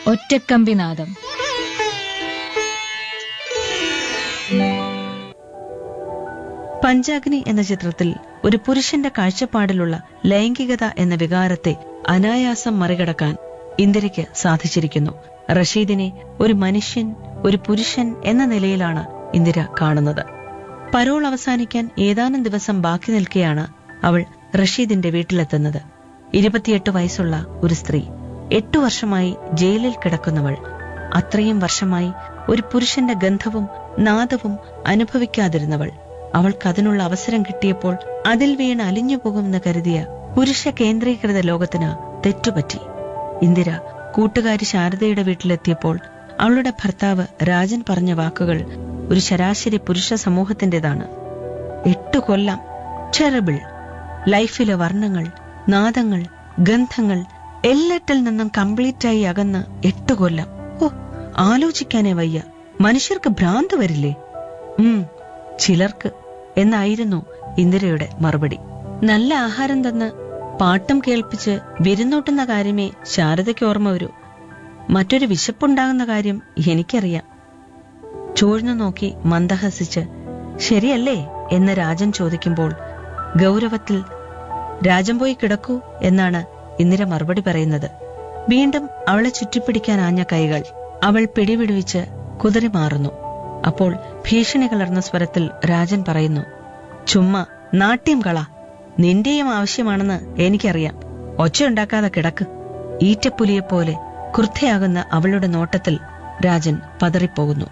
ഒറ്റക്കമ്പിനാദം പഞ്ചാഗ്നി എന്ന ചിത്രത്തിൽ ഒരു പുരുഷന്റെ കാഴ്ചപ്പാടിലുള്ള ലൈംഗികത എന്ന വികാരത്തെ അനായാസം മറികടക്കാൻ ഇന്ദിരയ്ക്ക് സാധിച്ചിരിക്കുന്നു റഷീദിനെ ഒരു മനുഷ്യൻ ഒരു പുരുഷൻ എന്ന നിലയിലാണ് ഇന്ദിര കാണുന്നത് പരോൾ അവസാനിക്കാൻ ഏതാനും ദിവസം ബാക്കി നിൽക്കെയാണ് അവൾ റഷീദിന്റെ വീട്ടിലെത്തുന്നത് ഇരുപത്തിയെട്ട് വയസ്സുള്ള ഒരു സ്ത്രീ എട്ടു വർഷമായി ജയിലിൽ കിടക്കുന്നവൾ അത്രയും വർഷമായി ഒരു പുരുഷന്റെ ഗന്ധവും നാദവും അനുഭവിക്കാതിരുന്നവൾ അവൾക്കതിനുള്ള അവസരം കിട്ടിയപ്പോൾ അതിൽ വീണ് അലിഞ്ഞു പോകുമെന്ന് കരുതിയ പുരുഷ കേന്ദ്രീകൃത ലോകത്തിന് തെറ്റുപറ്റി ഇന്ദിര കൂട്ടുകാരി ശാരദയുടെ വീട്ടിലെത്തിയപ്പോൾ അവളുടെ ഭർത്താവ് രാജൻ പറഞ്ഞ വാക്കുകൾ ഒരു ശരാശരി പുരുഷ സമൂഹത്തിന്റേതാണ് എട്ടു കൊല്ലം ചെറബിൾ ലൈഫിലെ വർണ്ണങ്ങൾ നാദങ്ങൾ ഗന്ധങ്ങൾ എല്ലാറ്റിൽ നിന്നും കംപ്ലീറ്റായി അകന്ന് എട്ടു കൊല്ലം ഓ ആലോചിക്കാനേ വയ്യ മനുഷ്യർക്ക് ഭ്രാന്ത് വരില്ലേ ഉം ചിലർക്ക് എന്നായിരുന്നു ഇന്ദിരയുടെ മറുപടി നല്ല ആഹാരം തന്ന് പാട്ടും കേൾപ്പിച്ച് വിരുന്നൂട്ടുന്ന കാര്യമേ ശാരദയ്ക്ക് ഓർമ്മ വരൂ മറ്റൊരു വിശപ്പുണ്ടാകുന്ന കാര്യം എനിക്കറിയാം ചൂഴ്ന്നു നോക്കി മന്ദഹസിച്ച് ശരിയല്ലേ എന്ന് രാജൻ ചോദിക്കുമ്പോൾ ഗൗരവത്തിൽ രാജൻ പോയി കിടക്കൂ എന്നാണ് ഇന്ദിര മറുപടി പറയുന്നത് വീണ്ടും അവളെ ചുറ്റിപ്പിടിക്കാൻ ആഞ്ഞ കൈകൾ അവൾ പിടിവിടുവിച്ച് കുതിരി മാറുന്നു അപ്പോൾ ഭീഷണി കലർന്ന സ്വരത്തിൽ രാജൻ പറയുന്നു ചുമ്മാ നാട്യം കള നിന്റെയും ആവശ്യമാണെന്ന് എനിക്കറിയാം ഒച്ചയുണ്ടാക്കാതെ കിടക്ക് ഈറ്റപ്പുലിയെപ്പോലെ ക്രുദ്ധയാകുന്ന അവളുടെ നോട്ടത്തിൽ രാജൻ പതറിപ്പോകുന്നു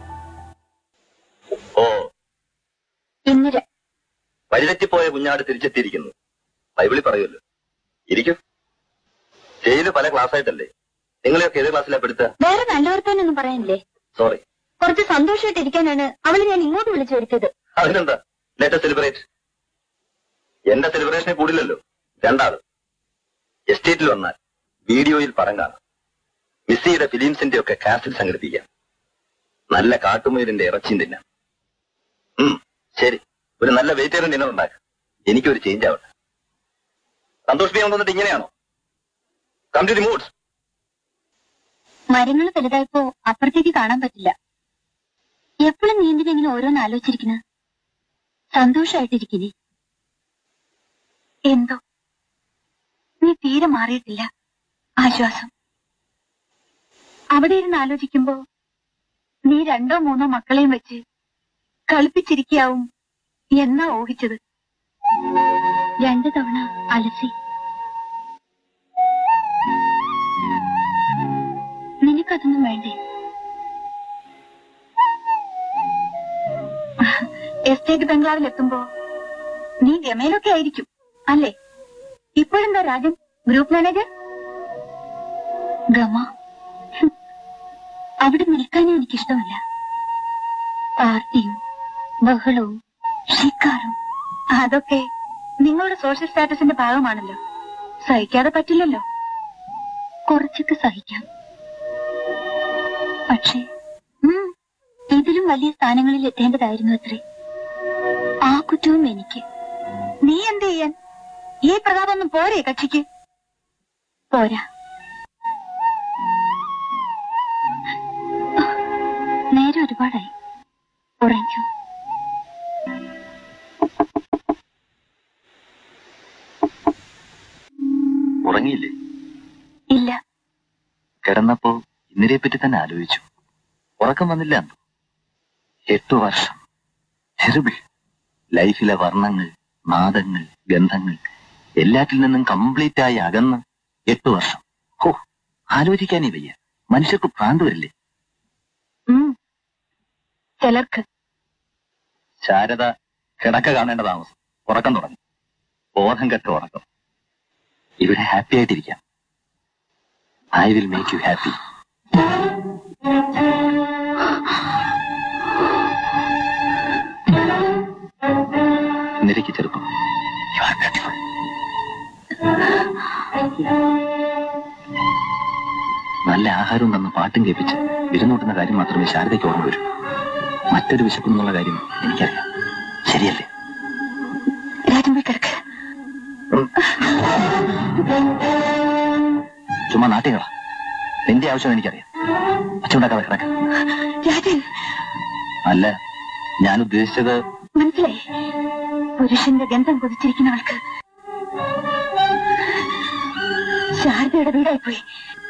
ഓ ഇന്ദിര വഴിതെറ്റിപ്പോയ കുഞ്ഞാട് തിരിച്ചെത്തിയിരിക്കുന്നു ബൈബിളിൽ പറയുമല്ലോ ഇരിക്കും ജയില് പല ക്ലാസ് ആയിട്ടല്ലേ നിങ്ങളെയൊക്കെ ഏത് ക്ലാസ്സിലാ പെടുത്തുക വേറെ നല്ല വർത്താനൊന്നും പറയാനില്ലേ സോറി കുറച്ച് സന്തോഷമായിട്ട് ഇരിക്കാനാണ് അവളെ ഞാൻ ഇങ്ങോട്ട് വിളിച്ചു വരുത്തിയത് അതിനെന്താ ലെറ്റ് സെലിബ്രേറ്റ് എന്റെ സെലിബ്രേഷനെ കൂടില്ലല്ലോ രണ്ടാള് എസ്റ്റേറ്റിൽ വന്നാൽ വീഡിയോയിൽ പടം കാണാം മിസ്സിയുടെ ഫിലിംസിന്റെ ഒക്കെ കാസിൽ സംഘടിപ്പിക്കാം നല്ല കാട്ടുമുയലിന്റെ ഇറച്ചിയും തിന്നാം ഉം, ശരി ഒരു നല്ല വെജിറ്റേറിയൻ ഡിന്നർ ഉണ്ടാക്കാം എനിക്കൊരു ചേഞ്ച് ആവട്ടെ സന്തോഷിപ്പിക്കാൻ തോന്നിട്ട് ഇങ്ങനെയാണോ കം ടു ദി മൂഡ്സ് മരങ്ങൾ വലുതായപ്പോ അപ്പുറത്തേക്ക് കാണാൻ പറ്റില്ല എപ്പോഴും നീ എന്തിനാ ഇങ്ങനെ ഓരോന്ന് ആലോചിച്ചിരിക്കുന്ന സന്തോഷായിട്ടിരിക്കില്ലേ എന്തോ നീ തീരെ മാറിയിട്ടില്ല ആശ്വാസം അവിടെ ഇരുന്ന് ആലോചിക്കുമ്പോ നീ രണ്ടോ മൂന്നോ മക്കളെയും വെച്ച് കളിപ്പിച്ചിരിക്കാവും എന്നാ ഊഹിച്ചത് രണ്ടു തവണ അലസി നിനക്കതൊന്നും വേണ്ടേ എസ്റ്റേറ്റ് ബംഗ്ലാവിൽ എത്തുമ്പോ നീ ഗമയിലൊക്കെ ആയിരിക്കും അല്ലേ ഇപ്പോഴെന്താ രാജൻ ഗ്രൂപ്പ് മാനേജർ ഗമ ഹും. അവിടെ നിൽക്കാനും എനിക്കിഷ്ടമല്ല പാർട്ടിയും ബഹളവും ഷിക്കാറും അതൊക്കെ നിങ്ങളുടെ സോഷ്യൽ സ്റ്റാറ്റസിന്റെ ഭാഗമാണല്ലോ സഹിക്കാതെ പറ്റില്ലല്ലോ കുറച്ചൊക്കെ സഹിക്കാം പക്ഷേ ഉം, ഇതിലും വലിയ സ്ഥാനങ്ങളിൽ എത്തേണ്ടതായിരുന്നു അത്രേ ആ കുറ്റവും എനിക്ക് നീ എന്ത് ചെയ്യാൻ ഈ പ്രതാപമൊന്നും പോരെ കക്ഷിക്ക് പോരാ നേരെ ഒരുപാടായി ഉറങ്ങിക്കോ ഉറങ്ങിയില്ലേ ഇല്ല കിടന്നപ്പോ ഇന്നലെ പറ്റി തന്നെ ആലോചിച്ചു ഉറക്കം വന്നില്ല എന്തോ എട്ടു വർഷം ചെറുബിൾ ലൈഫിലെ വർണ്ണങ്ങൾ നാദങ്ങൾ ഗന്ധങ്ങൾ എല്ലാറ്റിൽ നിന്നും കംപ്ലീറ്റ് ആയി അകന്ന് എട്ടു വർഷം ഹോ ആലോചിക്കാനേ വയ്യ മനുഷ്യർക്ക് ഭ്രാന്ത് വരില്ലേ ഉം. ചിലർക്ക് ശാരദ കിടക്ക കാണേണ്ട താമസം ഉറക്കം തുടങ്ങി ബോധം കെട്ട ഉറക്കം ഇവിടെ ഹാപ്പി ആയിട്ടിരിക്കാം I will make you happy നിരക്ക് ചെറുപ്പം യു ആർ ബ്യൂട്ടിഫുൾ നല്ല ആഹാരവും തന്ന് പാട്ടും കേൾപ്പിച്ച് വിരുന്നൂട്ടുന്ന കാര്യം മാത്രമേ ശാരദയ്ക്ക് ഓർമ്മ വരൂ മറ്റൊരു വിശപ്പെന്നുള്ള കാര്യം എനിക്കറിയാം ശരിയല്ലേ രാജൻ പോയി കിടക്ക് ചുമ്മാ നാട്ടികളാ നിന്റെ ആവശ്യം എനിക്കറിയാം അച്ചുണ്ടാക്കാതെ കിടക്ക രാജൻ അല്ല ഞാൻ ഉദ്ദേശിച്ചത് മനസ്സിലായി പുരുഷന്റെ ഗന്ധം കൊതിച്ചിരിക്കുന്ന ആൾക്ക് ശാരദയുടെ വീടായിപ്പോയി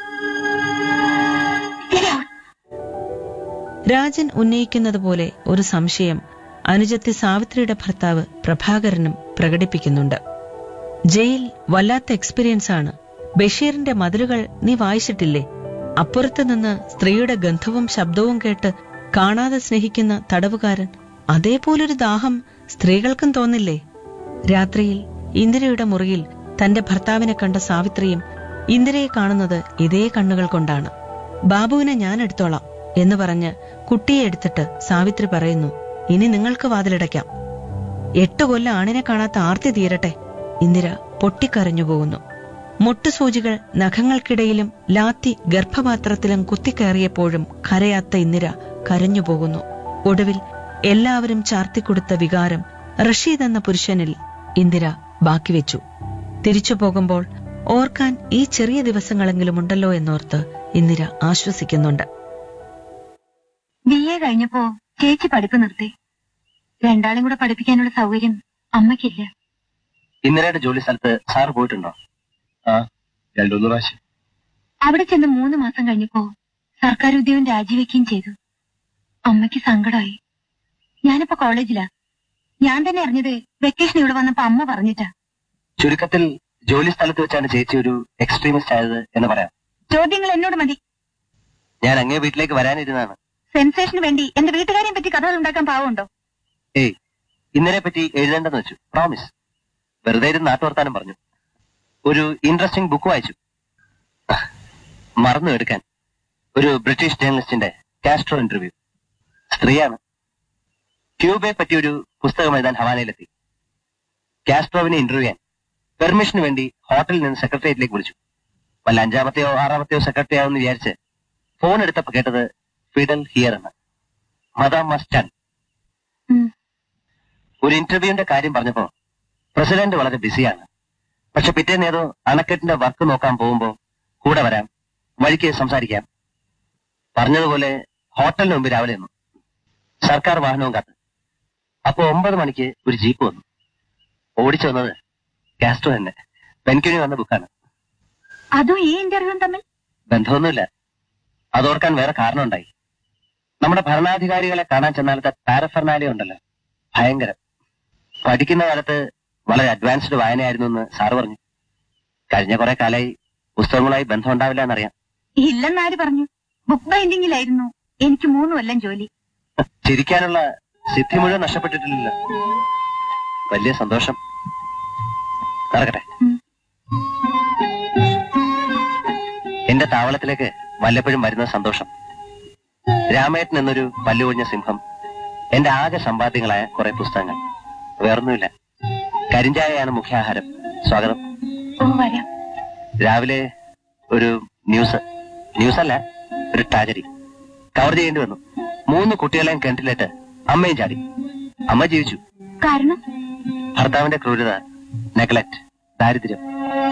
Get out. രാജൻ ഉന്നയിക്കുന്നത് പോലെ ഒരു സംശയം അനുജത്തി സാവിത്രിയുടെ ഭർത്താവ് പ്രഭാകരനും പ്രകടിപ്പിക്കുന്നുണ്ട് ജയിൽ വല്ലാത്ത എക്സ്പീരിയൻസ് ആണ് ബഷീറിന്റെ മതിലുകൾ നീ വായിച്ചിട്ടില്ലേ അപ്പുറത്ത് നിന്ന് സ്ത്രീയുടെ ഗന്ധവും ശബ്ദവും കേട്ട് കാണാതെ സ്നേഹിക്കുന്ന തടവുകാരൻ അതേപോലൊരു ദാഹം സ്ത്രീകൾക്കും തോന്നില്ലേ രാത്രിയിൽ ഇന്ദിരയുടെ മുറിയിൽ തന്റെ ഭർത്താവിനെ കണ്ട സാവിത്രിയും ഇന്ദിരയെ കാണുന്നത് ഇതേ കണ്ണുകൾ കൊണ്ടാണ് ബാബുവിനെ ഞാൻ എടുത്തോളാം എന്ന് പറഞ്ഞ് കുട്ടിയെ എടുത്തിട്ട് സാവിത്രി പറയുന്നു ഇനി നിങ്ങൾക്ക് വാതിലടയ്ക്കാം എട്ട് കൊല്ലം ആണിനെ കാണാത്ത ആർത്തി തീരട്ടെ ഇന്ദിര പൊട്ടിക്കരഞ്ഞു പോകുന്നു മുട്ടുസൂചികൾ നഖങ്ങൾക്കിടയിലും ലാത്തി ഗർഭപാത്രത്തിലും കുത്തിക്കയറിയപ്പോഴും കരയാത്ത ഇന്ദിര കരഞ്ഞു പോകുന്നു ഒടുവിൽ എല്ലാവരും ചാർത്തിക്കൊടുത്ത വികാരം റഷീദ് എന്ന പുരുഷനിൽ ഇന്ദിര ബാക്കിവെച്ചു തിരിച്ചു പോകുമ്പോൾ ഓർക്കാൻ ഈ ചെറിയ ദിവസങ്ങളെങ്കിലും ഉണ്ടല്ലോ എന്നോർത്ത് ഇന്ദിര ആശ്വസിക്കുന്നുണ്ട് ബി എ കഴിഞ്ഞപ്പോ ചേച്ചി പഠിപ്പ് നിർത്തി രണ്ടാളും കൂടെ പഠിപ്പിക്കാനുള്ള സൗകര്യം അമ്മയ്ക്കില്ല ഇന്നലെയുടെ ജോലി സ്ഥലത്ത് സാറ് പോയിട്ടുണ്ടോ ആ രണ്ടു പ്രാവശ്യം അവിടെ ചെന്ന് മൂന്ന് മാസം കഴിഞ്ഞപ്പോ സർക്കാർ ഉദ്യോഗം രാജിവെക്കുകയും ചെയ്തു അമ്മയ്ക്ക് സങ്കടമായി ഞാനിപ്പോ കോളേജിലാ ഞാൻ തന്നെ അറിഞ്ഞത് വെക്കേഷൻ ഇവിടെ വന്നപ്പോ അമ്മ പറഞ്ഞിട്ടാ ചുരുക്കത്തിൽ ജോലി സ്ഥലത്ത് വെച്ചാണ് ചേച്ചി ഒരു എക്സ്ട്രീമിസ്റ്റ് ആയത് എന്ന് പറയാം ചോദ്യങ്ങൾ എന്നോട് മതി ഞാൻ അങ്ങേ വീട്ടിലേക്ക് വരാനിരുന്നാണ് സെൻസേഷന് വേണ്ടി എന്റെ വീട്ടുകാരെയും പറ്റി കഥകൾ ഉണ്ടാക്കാൻ പാവമുണ്ടോ ഏയ് ഇന്നലെ പറ്റി എഴുതേണ്ടെന്ന് വെച്ചു പ്രോമിസ് വെറുതെ ഇരുന്ന് നാട്ടുവർത്താനം പറഞ്ഞു ഒരു ഇൻട്രസ്റ്റിംഗ് ബുക്ക് വായിച്ചു മറന്നു എടുക്കാൻ ഒരു ബ്രിട്ടീഷ് ജേർണലിസ്റ്റിന്റെ കാസ്ട്രോ ഇന്റർവ്യൂ സ്ത്രീയാണ് ക്യൂബയെ പറ്റി ഒരു പുസ്തകം എഴുതാൻ ഹവാനയിലെത്തി കാസ്ട്രോവിനെ ഇന്റർവ്യൂ ചെയ്യാൻ പെർമിഷന് വേണ്ടി ഹോട്ടലിൽ നിന്ന് സെക്രട്ടേറിയറ്റിലേക്ക് വിളിച്ചു വല്ല അഞ്ചാമത്തെയോ ആറാമത്തെയോ സെക്രട്ടറി ആവുമെന്ന് വിചാരിച്ച് ഫോൺ എടുത്തപ്പോ കേട്ടത് ഫിഡൽ ഹിയർ എന്ന് മദാം മസ്റ്റാൻ ഉം. ഒരു ഇന്റർവ്യൂവിന്റെ കാര്യം പറഞ്ഞപ്പോ പ്രസിഡന്റ് വളരെ ബിസിയാണ് പക്ഷെ പിറ്റേന്ന് ഏതോ അണക്കെട്ടിന്റെ വർക്ക് നോക്കാൻ പോകുമ്പോ കൂടെ വരാം വഴിക്ക് സംസാരിക്കാം പറഞ്ഞതുപോലെ ഹോട്ടലിന് മുമ്പ് രാവിലെ നിന്നു സർക്കാർ വാഹനവും കാത്ത് അപ്പോ ഒമ്പത് മണിക്ക് ഒരു ജീപ്പ് വന്നു ഓടിച്ചു വന്നത് കാസ്ട്രോ തന്നെ പെൻകിണി വന്ന ബുക്കാണ് അതും ഈ ഇന്റർവ്യൂവും തമ്മിൽ ബന്ധമൊന്നുമില്ല അതോർക്കാൻ വേറെ കാരണമുണ്ടായി നമ്മുടെ ഭരണാധികാരികളെ കാണാൻ ചെന്നാലത്തെ പാരഫെർണാലിയ ഉണ്ടല്ലോ ഭയങ്കരം പഠിക്കുന്ന കാലത്ത് വളരെ അഡ്വാൻസ്ഡ് വായനയായിരുന്നു എന്ന് സാറ് പറഞ്ഞു കഴിഞ്ഞ കുറെ കാലമായി പുസ്തകങ്ങളുമായി ബന്ധം ഉണ്ടാവില്ല എന്നറിയാം ഇല്ലെന്നാര് പറഞ്ഞു ബുക്ക് ബൈൻഡിങ്ങിലായിരുന്നു എനിക്ക് മൂന്ന് കൊല്ലം ജോലി ചിരിക്കാനുള്ള സിദ്ധി മുഴുവൻ നഷ്ടപ്പെട്ടിട്ടില്ലല്ലോ വലിയ സന്തോഷം നടക്കട്ടെ ഉം. എന്റെ താവളത്തിലേക്ക് വല്ലപ്പോഴും വരുന്ന സന്തോഷം രാമേട്ടൻ എന്നൊരു പല്ലുകൊഴിഞ്ഞ സിംഹം എന്റെ ആകെ സമ്പാദ്യങ്ങളായ കുറെ പുസ്തകങ്ങൾ വേറൊന്നുമില്ല കരിഞ്ചായയാണ് മുഖ്യാഹാരം സ്വാഗതം ഓ വരാം രാവിലെ ഒരു ന്യൂസ് ന്യൂസ് അല്ല ഒരു ട്രാജഡി കവർ ചെയ്യേണ്ടി വന്നു മൂന്ന് കുട്ടികളെയും കിണറ്റിലിട്ട് അമ്മയും ചാടി അമ്മ ജീവിച്ചു കാരണം ഭർത്താവിന്റെ ക്രൂരത നെഗ്ലക്ട് ദാരിദ്ര്യം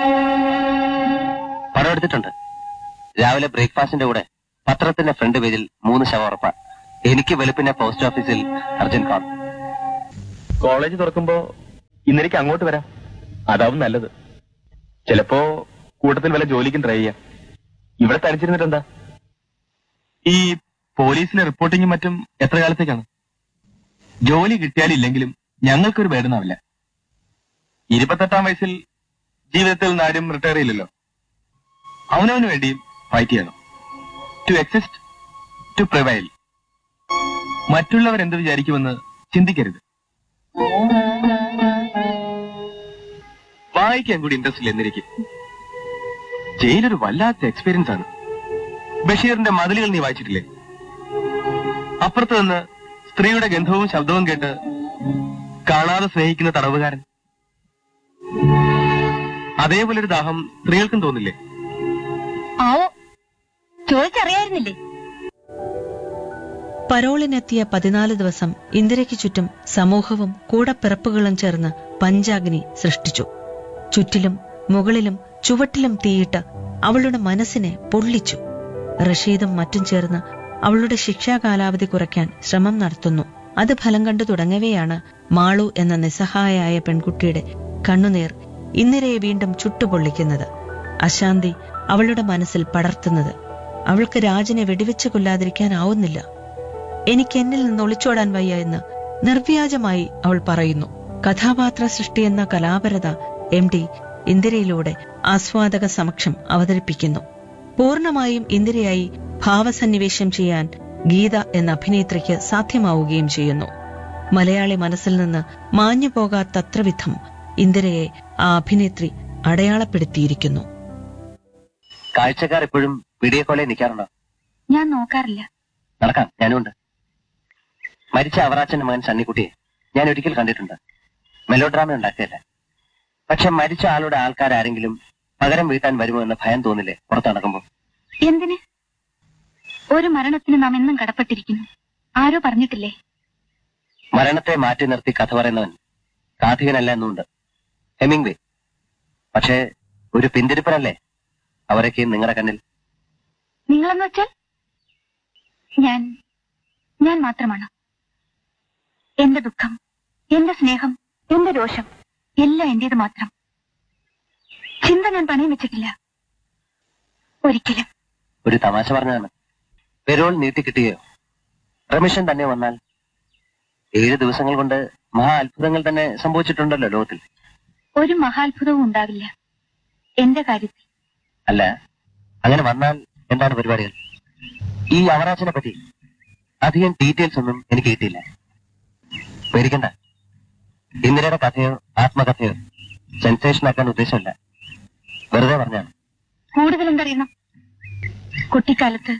പടം എടുത്തിട്ടുണ്ട് രാവിലെ ബ്രേക്ക്ഫാസ്റ്റിന്റെ കൂടെ പത്രത്തിന്റെ ഫ്രണ്ട് പേജിൽ മൂന്ന് ശവം ഉറപ്പ എനിക്ക് വെളുപ്പിന്റെ പോസ്റ്റ് ഓഫീസിൽ അർജുൻ കോൾ കോളേജ് തുറക്കുമ്പോ ഇന്നലേക്ക് അങ്ങോട്ട് വരാം അതാവും നല്ലത് ചിലപ്പോ കൂട്ടത്തിൽ വല്ല ജോലിക്കും ട്രൈ ചെയ്യാം ഇവിടെ തനിച്ചിരുന്നിട്ട് എന്താ ഈ പോലീസിലെ റിപ്പോർട്ടിങ്ങും മറ്റും എത്ര കാലത്തേക്കാണ് ജോലി കിട്ടിയാലില്ലെങ്കിലും ഞങ്ങൾക്കൊരു ബേഡനാവില്ല ഇരുപത്തെട്ടാം വയസ്സിൽ ജീവിതത്തിൽ നിന്ന് ആരും റിട്ടയർ ചെയ്യില്ലല്ലോ അവനവന് വേണ്ടിയും ഫൈറ്റ് ചെയ്യണം ടു എക്സിസ്റ്റ് ടു പ്രിവൈൽ മറ്റുള്ളവർ എന്ത് വിചാരിക്കുമെന്ന് ചിന്തിക്കരുത് വായിക്കാൻ കൂടി ഇൻട്രസ്റ്റ് ഇല്ല എന്നിരിക്കും ജയിലൊരു വല്ലാത്ത എക്സ്പീരിയൻസ് ആണ് ബഷീറിന്റെ മതിലുകൾ നീ വായിച്ചിട്ടില്ലേ അപ്പുറത്ത് നിന്ന് സ്ത്രീയുടെ ഗന്ധവും ശബ്ദവും കേട്ട് കാണാതെ സ്നേഹിക്കുന്ന തടവുകാരൻ അതേപോലെ ഒരു ദാഹം സ്ത്രീകൾക്കും തോന്നില്ലേ ആവോ ചോദിച്ചറിയായിരുന്നില്ലേ പരോളിനെത്തിയ പതിനാല് ദിവസം ഇന്ദിരയ്ക്ക് ചുറ്റും സമൂഹവും കൂടപ്പിറപ്പുകളും ചേർന്ന് പഞ്ചാഗ്നി സൃഷ്ടിച്ചു ചുറ്റിലും മുകളിലും ചുവട്ടിലും തീയിട്ട് അവളുടെ മനസ്സിനെ പൊള്ളിച്ചു റഷീദും മറ്റും ചേർന്ന് അവളുടെ ശിക്ഷാ കാലാവധി കുറയ്ക്കാൻ ശ്രമം നടത്തുന്നു അത് ഫലം കണ്ടു തുടങ്ങവെയാണ് മാളു എന്ന നിസ്സഹായായ പെൺകുട്ടിയുടെ കണ്ണുനീർ ഇന്ദിരയെ വീണ്ടും ചുട്ടുപൊള്ളിക്കുന്നത് അശാന്തി അവളുടെ മനസ്സിൽ പടർത്തുന്നത് അവൾക്ക് രാജനെ വെടിവെച്ച് കൊല്ലാതിരിക്കാനാവുന്നില്ല എനിക്ക് എന്നിൽ നിന്ന് ഒളിച്ചോടാൻ വയ്യ എന്ന് നിർവ്യാജമായി അവൾ പറയുന്നു കഥാപാത്ര സൃഷ്ടി എന്ന കലാപരത എം ഡി ഇന്ദിരയിലൂടെ ആസ്വാദക സമക്ഷം അവതരിപ്പിക്കുന്നു പൂർണ്ണമായും ഇന്ദിരയായി ഭാവസന്നിവേശം ചെയ്യാൻ ഗീത എന്ന അഭിനേത്രിക്ക് സാധ്യമാവുകയും ചെയ്യുന്നു മലയാളി മനസ്സിൽ നിന്ന് മാഞ്ഞു പോകാത്തത്ര വിധം ഇന്ദിരയെ ആ അഭിനേത്രി അടയാളപ്പെടുത്തിയിരിക്കുന്നു കാഴ്ചക്കാർ എപ്പോഴും പിടിയെക്കോലെ നിൽക്കാറുണ്ടോ ഞാൻ നോക്കാറില്ല നടക്കാം ഞാനുണ്ട് മരിച്ച അവറാച്ചന്റെ മകൻ സണ്ണിക്കുട്ടിയെ ഞാൻ ഒരിക്കൽ കണ്ടിട്ടുണ്ട് മെലോ ഡ്രാമ ഉണ്ടാക്കിയല്ല പക്ഷെ മരിച്ച ആളുടെ ആൾക്കാരാരെങ്കിലും പകരം വീട്ടാൻ വരുമോ എന്ന ഭയം തോന്നില്ലേ പുറത്ത് നടക്കുമ്പോൾ എന്തിന് ഒരു മരണത്തിന് നാം എന്നും കടപ്പെട്ടിരിക്കുന്നു ആരോ പറഞ്ഞിട്ടില്ലേ മരണത്തെ മാറ്റി നിർത്തി കഥ പറയുന്നവൻ കാഥികനല്ല എന്നുണ്ട് ഹെമിംഗ്വേ പക്ഷേ ഒരു പിന്തിരിപ്പനല്ലേ അവരൊക്കെ നിങ്ങളുടെ കണ്ണിൽ നിങ്ങളെന്ന് വെച്ചാൽ ഞാൻ ഞാൻ മാത്രമാണ് എന്റെ ദുഃഖം എന്റെ സ്നേഹം എന്റെ രോഷം എല്ലാം എന്റേത് മാത്രം ചിന്ത ഞാൻ പണയം വെച്ചിട്ടില്ല ഒരിക്കലും ഒരു തമാശ പറഞ്ഞതാണ് പെരോൾ നീട്ടിക്കിട്ടുകയോ റമിഷൻ തന്നെ വന്നാൽ ഏഴ് ദിവസങ്ങൾ കൊണ്ട് മഹാ അത്ഭുതങ്ങൾ തന്നെ സംഭവിച്ചിട്ടുണ്ടല്ലോ ലോകത്തിൽ ഒരു മഹാത്ഭുതവും ഉണ്ടാവില്ല എന്റെ കാര്യത്തിൽ അല്ല അങ്ങനെ വന്നാൽ എന്താണ് പരിപാടികൾ ഈ അവറാച്ചനെ പറ്റി അധികം ഡീറ്റെയിൽസ് ഒന്നും എനിക്ക് കിട്ടിയില്ല പേടിക്കണ്ട ഇന്ദിരയുടെ കഥയോ ആത്മകഥയോ സെൻസേഷൻ ആക്കാൻ ഉദ്ദേശമില്ല വെറുതെ പറഞ്ഞാണ് കൂടുതൽ എന്തറിയണം കുട്ടിക്കാലത്ത്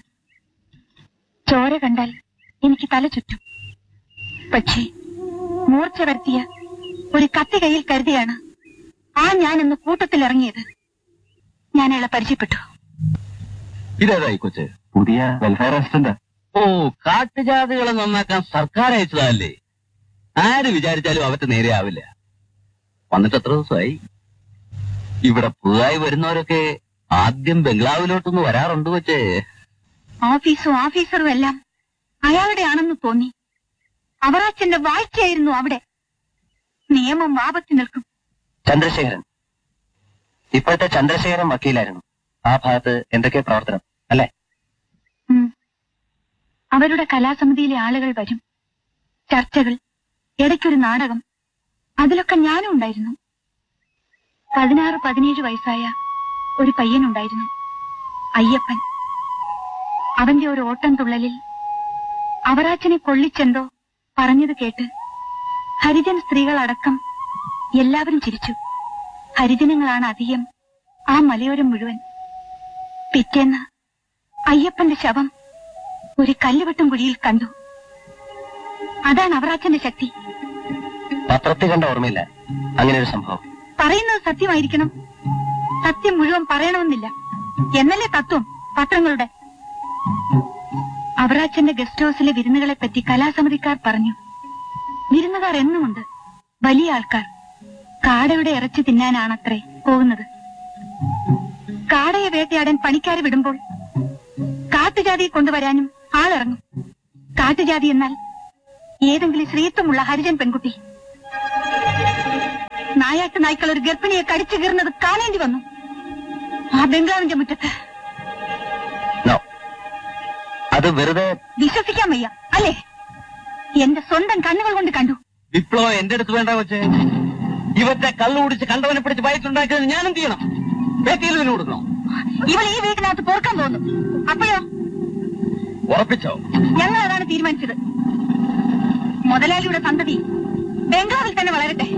ചോര കണ്ടാൽ എനിക്ക് തല ചുറ്റും പക്ഷേ മൂർച്ച വരുത്തിയ ഒരു കത്തി കയ്യിൽ കരുതിയാണ് ആ ഞാൻ ഇന്ന് കൂട്ടത്തിൽ ഇറങ്ങിയത് ഞാൻ അയാളെ പരിചയപ്പെട്ടു ഇതേതായി കൊച്ച് പുതിയ വെൽഫെയർ അസിസ്റ്റന്റ് ഓ കാട്ടുജാതികളെ നന്നാക്കാൻ സർക്കാർ അയച്ചതല്ലേ ആര് വിചാരിച്ചാലും അവർക്ക് നേരെ ആവില്ല വന്നിട്ട് എത്ര ദിവസമായി ഇവിടെ പുതുതായി വരുന്നവരൊക്കെ ആദ്യം ബംഗ്ലാവിലോട്ടൊന്ന് വരാറുണ്ട് വെച്ചേ ഓഫീസും ഓഫീസറും എല്ലാം അയാളുടെ ആണെന്ന് തോന്നി അവറാച്ചന്റെ വാഴ്ചയായിരുന്നു അവിടെ നിയമം വാപത്തി നിൽക്കും ചന്ദ്രശേഖരൻ ഇപ്പോഴത്തെ ചന്ദ്രശേഖരൻ വക്കീലായിരുന്നു ആ ഭാഗത്ത് എന്തൊക്കെ പ്രവർത്തനം അല്ലെ ഉം. അവരുടെ കലാസമിതിയിലെ ആളുകൾ വരും ചർച്ചകൾ ഇടയ്ക്കൊരു നാടകം അതിലൊക്കെ ഞാനും ഉണ്ടായിരുന്നു പതിനാറ് പതിനേഴ് വയസ്സായ ഒരു പയ്യനുണ്ടായിരുന്നു അയ്യപ്പൻ അവന്റെ ഒരു ഓട്ടം തുള്ളലിൽ അവറാച്ചനെ കൊള്ളിച്ചെന്തോ പറഞ്ഞത് കേട്ട് ഹരിജൻ സ്ത്രീകളടക്കം എല്ലാവരും ചിരിച്ചു ഹരിജനങ്ങളാണ് അധികം ആ മലയോരം മുഴുവൻ പിറ്റേന്ന് അയ്യപ്പന്റെ ശവം ഒരു കല്ലുവെട്ടും കുഴിയിൽ കണ്ടു അതാണ് അവറാച്ചന്റെ ശക്തി പത്രത്തിൽ കണ്ട ഓർമ്മയില്ല അങ്ങനെ ഒരു സംഭവം പറയുന്നത് സത്യമായിരിക്കണം സത്യം മുഴുവൻ പറയണമെന്നില്ല എന്നല്ലേ തത്വം പത്രങ്ങളുടെ അവറാച്ചന്റെ ഗസ്റ്റ് ഹൗസിലെ വിരുന്നുകളെ പറ്റി കലാസമിതിക്കാർ പറഞ്ഞു വിരുന്നുകാർ എന്നുമുണ്ട് വലിയ ആൾക്കാർ കാടയുടെ ഇറച്ചി തിന്നാനാണത്രേ പോകുന്നത് കാടയെ വേട്ടയാടാൻ പണിക്കാരെ വിടുമ്പോൾ കാട്ടുജാതിയെ കൊണ്ടുവരാനും ആളിറങ്ങും കാട്ടുജാതി എന്നാൽ ഏതെങ്കിലും ശ്രീത്വമുള്ള ഹരിജൻ പെൺകുട്ടി നായാട്ട് നായ്ക്കൾ ഒരു ഗർഭിണിയെ കടിച്ചു കീറുന്നത് കാണേണ്ടി വന്നു ആ ബംഗ്ലാവിന്റെ മുറ്റത്ത് നോ അത് വെറുതെ വിശ്വസിക്കാൻ വയ്യ അല്ലേ എന്റെ സ്വന്തം കണ്ണുകൾ കൊണ്ട് കണ്ടു വിപ്ലവം എന്റെ അടുത്ത് വേണ്ട വെച്ചേ ഇവരുടെ കള്ളു കുടിച്ച് കണ്ടവനെ പിടിച്ച് വയറ്റുണ്ടാക്കിയത് ഞാൻ എന്ത് ചെയ്യണം പേറ്റിയിൽ വില കൊടുക്കണം ഇവൾ ഈ വീട്ടിനകത്ത് പോർക്കാൻ പോകുന്നു അപ്പോഴോ ഉറപ്പിച്ചോ ഞങ്ങൾ അതാണ് തീരുമാനിച്ചത് മുതലാളിയുടെ സന്തതി ബംഗ്ലാവിൽ തന്നെ വളരട്ടെ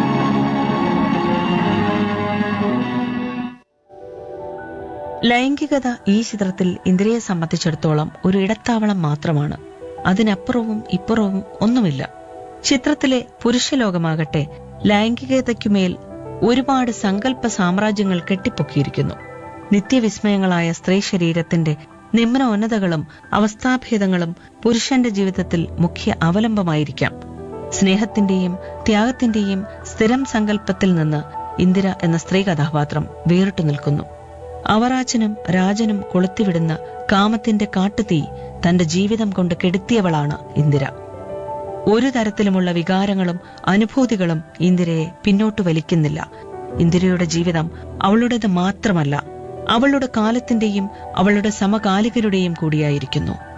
ലൈംഗികത ഈ ചിത്രത്തിൽ ഇന്ദിരയെ സംബന്ധിച്ചിടത്തോളം ഒരു ഇടത്താവളം മാത്രമാണ് അതിനപ്പുറവും ഇപ്പുറവും ഒന്നുമില്ല ചിത്രത്തിലെ പുരുഷലോകമാകട്ടെ ലൈംഗികതയ്ക്കുമേൽ ഒരുപാട് സങ്കല്പ സാമ്രാജ്യങ്ങൾ കെട്ടിപ്പൊക്കിയിരിക്കുന്നു നിത്യവിസ്മയങ്ങളായ സ്ത്രീ ശരീരത്തിന്റെ നിമ്നോന്നതകളും അവസ്ഥാഭേദങ്ങളും പുരുഷന്റെ ജീവിതത്തിൽ മുഖ്യ അവലംബമായിരിക്കാം സ്നേഹത്തിന്റെയും ത്യാഗത്തിന്റെയും സ്ഥിരം സങ്കല്പത്തിൽ നിന്ന് ഇന്ദിര എന്ന സ്ത്രീ കഥാപാത്രം വേറിട്ടു നിൽക്കുന്നു അവറാച്ചനും രാജനും കൊളുത്തിവിടുന്ന കാമത്തിന്റെ കാട്ടുതീ തന്റെ ജീവിതം കൊണ്ട് കെടുത്തിയവളാണ് ഇന്ദിര ഒരു തരത്തിലുമുള്ള വികാരങ്ങളും അനുഭൂതികളും ഇന്ദിരയെ പിന്നോട്ട് വലിക്കുന്നില്ല ഇന്ദിരയുടെ ജീവിതം അവളുടേത് മാത്രമല്ല അവളുടെ കാലത്തിന്റെയും അവളുടെ സമകാലികരുടെയും കൂടിയായിരിക്കുന്നു